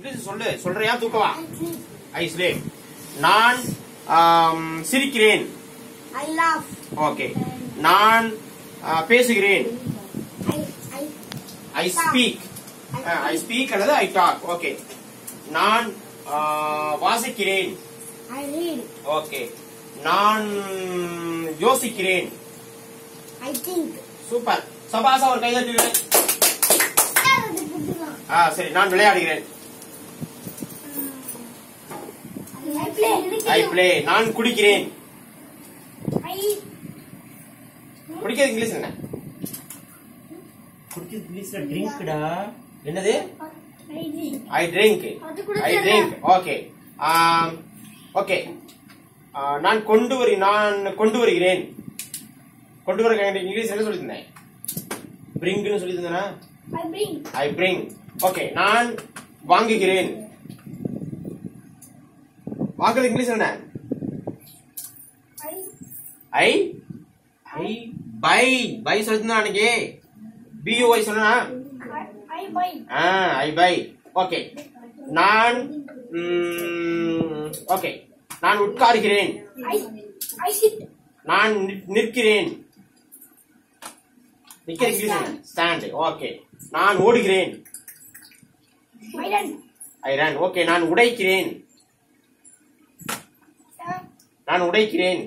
English சொல்லு சொல்றியா தூக்கவா I sleep. ஐ ஸ்லீப் நான் ஆம், சிரிக்கிறேன் I laugh. ஓகே நான் ஆ, பேசுகிறேன் I I I speak I speak அல்லது ஐ டாக் ஓகே நான் ஆ, வாசிக்கிறேன் I read. ஓகே நான் யோசிக்கிறேன் I think. சூப்பர் சபாசா ஒரு கைதட்டுகிறேன் ஆ சரி நான் விளையாடுகிறேன் I play. ஐ பிளே நான் குடிக்கிறேன் I குடிக்கிறது இங்கிலீஷ் என்ன குடிக்கிறது இங்கிலீஷ்ல ட்ரிங்க்டா என்னது I read. ஐ ட்ரிங்க் அது கூட ஐ தெரியல. ட்ரிங்க் ஓகே ஓகே நான் கொண்டு வரி நான் கொண்டு வருகிறேன் கொண்டு வர இங்கிலீஷ் என்ன சொல்லியிருந்தேன் பிரிங்க்னு சொல்லியிருந்தேனா I bring. I bring okay நான் வாங்குகிறேன் வாங்குறது இங்கிலீஷ் என்ன I I I buy buy சொல்லிருந்தா அன்னைக்கு பியூஐ சொன்னா I, I buy. ஆ ஐ பை ஓகே நான் ஓகே நான் உட்காருகிறேன் I I sit. நான் நி- நிற்கிறேன் நிக்கிற இங்கிலீஷ் ஸ்டாண்ட் ஓகே நான் ஓடுகிறேன் I run. I run okay நான் உடைக்கிறேன் Uh, நான் உடைக்கிறேன்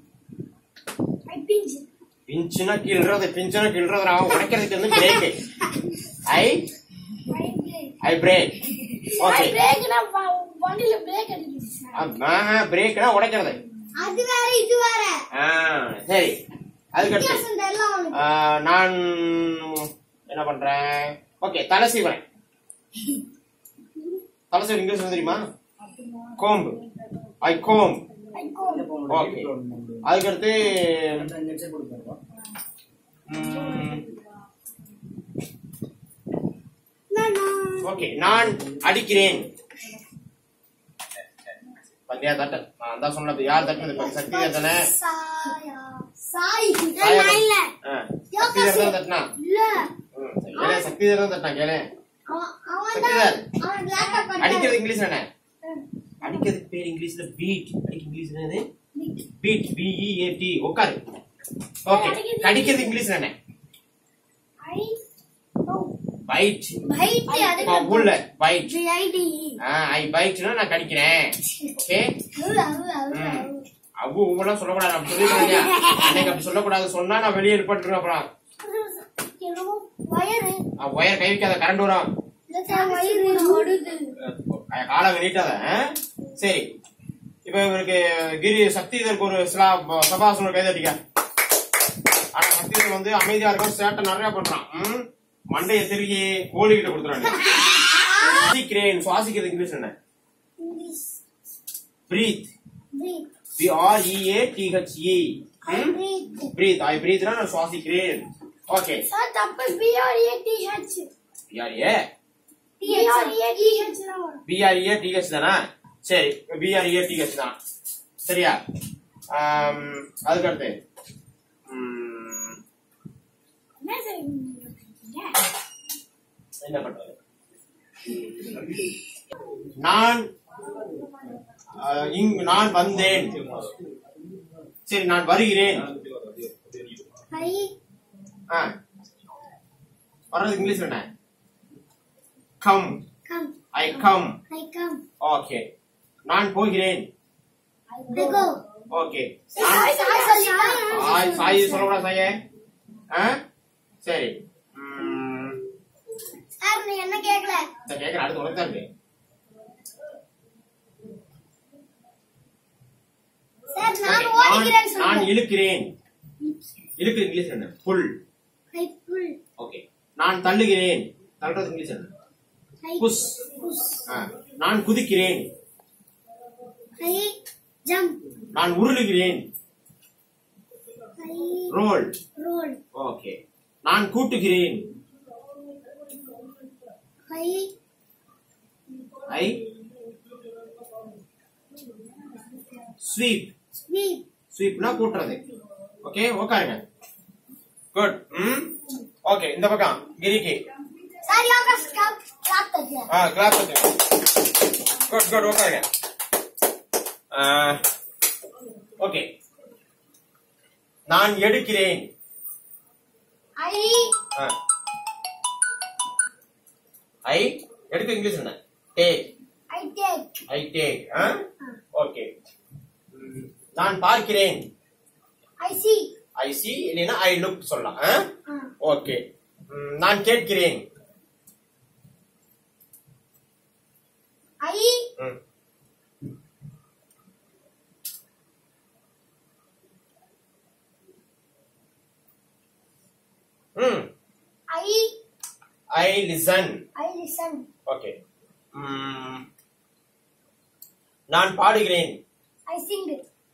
I pinch. பிஞ்சுனா கீழ்றது பிஞ்சுனா கீழ்றது நான் உடைக்கிறதுக்கு வந்து break I I break. I break okay I break னா வ- வண்டியில பிரேக் அடிக்குது பிரேக்னா உடைக்கிறது அது வேற இது வேற ஆ, சரி அதுக்கடுத்து வித்தியாசம் தெரியல அவனுக்கு ஆ, நான் என்ன பண்றேன் ஓகே தலை சீவரேன் தலை சீவன் இங்கிலீஷ் வந்து தெரியுமா கோம்பு I go I go. Okay அதுக்கடுத்து ம், நானா ஓகே நான் அடிக்கிறேன் பந்தியா தட்ட நான் தான் சொன்னது யார் தட்டினது இப்ப சக்தி தானே சாயா சாய் சாயா நான் இல்ல ஆ, சக்தி தான் தட்டினா இல்ல ம், சரி, கேளு, சக்தி தான் தட்டினா கேளு அவன் அவன் சக்திவேல். தான் அவன் லேப்டாப் அடிக்கிறது இங்கிலீஷ் என்ன அடிக்கிறதுக்கு பேர் இங்கிலீஷ்ல பீட் அடிக்க இங்கிலீஷ் என்னது பீட் பிஇஏடி உட்காரு ஓகே கடிக்கிறது இங்கிலீஷ் என்ன ஐ நோ பைட் பைட் அது உள்ள பைட் ஜிஐடி ஐ பைட்னா நான் கடிக்கிறேன் ஓகே அது அது அது ம். அவ்வு உங்களாம் சொல்லக்கூடாது அப்படி சொல்லிருக்கேன் இல்லையா அன்னைக்கு அப்படி சொல்லக்கூடாது சொன்னா நான் வெளியே நிப்பாட்டுருவேன் அப்புறம் என்னமோ வயரு ஒயர் கை வைக்காத கரண்ட் வரும் இல்ல வயிறு ஓடுது அஹ் காலை நீட்டாத ஆ? சரி இப்ப இவருக்கு கிரி சக்தி இதற்கு ஒரு சிலா சபாசன கைதட்டிக்க ஆனா சக்தி இதழ் வந்து அமைதியா இருக்கும் சேட்டை நிறைய பண்றான் ம்? மண்டைய திருகி கோழி கிட்ட கொடுத்துறாங்க சுவாசிக்கிறேன் சுவாசிக்கிறது இங்கிலீஷ் என்ன English breathe breathe B R E A T H E I breathe breathe I பிரீத்னா நான் சுவாசிக்கிறேன் ஓகே சார் தப்பு BRA TH BRA BRA TH தான் வரும் பிஆர்ஏ டிஹெச் தானா சரி பிஆர்ஏ டிஹெச் தான் சரியா ஆம், அதுக்கடுத்து ம், என்ன சார் நீங்க பண்றீங்க? என்ன பண்றது நான் அஹ், இங்கு நான் வந்தேன் சரி நான் வருகிறேன் ஐ ஆ. வர்றது இங்கிலீஷ் என்ன come come I come I come okay நான் போகிறேன் ஐ கோ ஓகே சாய் சாய் சொல்லிட்டா சாய் சாய் சொல்லக்கூடாது சாயே ஆ சரி ம், சார் நீ என்ன கேக்கல இந்த கேட்கற அடுத்து உனக்கு தான் இருக்கு சார் Okay, நான் நான் ஓடிக்கிறேன்னு நான் சொல்லுங்க இழுக்கிறேன் இழுக்கு இங்கிலீஷ் என்ன புல் ஐ புல் ஓகே நான் தள்ளுகிறேன் தள்ளுறது இங்கிலீஷ் என்ன ஐ புஷ் புஷ் நான் குதிக்கிறேன் ஐ ஜம்ப் நான் உருளுகிறேன் ஐ ரோல் ரோல் ஓகே நான் கூட்டுகிறேன் ஐ ஐ ஸ்வீப் ஸ்வீப் ஸ்வீப்னா கூட்டுறது ஓகே உட்காருங்க குட் ம் ஓகே இந்த பக்கம் கிரிக்கு சார் யோகா ஸ்டாப் ஸ்டாப் தட்டியா ஆ கிளாப் குட் குட் உட்காருங்க ஓகே நான் எடுக்கிறேன் ஐ ஆ. ஐ எடுக்க இங்கிலீஷ் என்ன take I take I take okay நான் பார்க்கிறேன் ஐ சி ஐ சி இல்லைன்னா ஐ லுக் சொல்லலாம் ஓகே நான் கேட்கிறேன் ஐ ம். ம் I I listen I listen okay நான் பாடுகிறேன் ஐ சிங்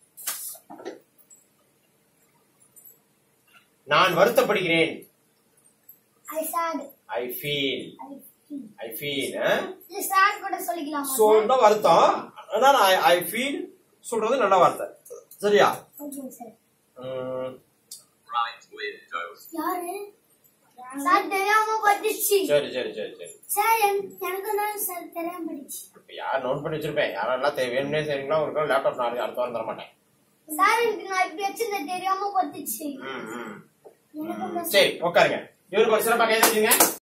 நான் வருத்தப்படுகிறேன் I sad I feel I feel I feel இல்ல சாட் கூட சொல்லிக்கலாமா சொல்ல வருத்தம் ஆனா ஐ ஃபீல் சொல்றது நல்ல வார்த்தை சரியா ஓகே சார் ம், Right window. யாரு சார் தெரியாம படிச்சு சரி சரி சரி சரி சார் எனக்கு தான் சார் தெரியாம படிச்சு இப்ப யார் நோட் பண்ணி வச்சிருப்பேன் யாரெல்லாம் தே- வேணும்னே சரிங்களா ஒரு லேப்டாப் நான் அடுத்த வாரம் தர மாட்டேன் சார் எனக்கு நான் இப்படி வச்சிருந்தேன் தெரியாம படிச்சு ம், ம். எனக்கு தான் சரி உட்காருங்க இவருக்கு ஒரு சிறப்பாக கைது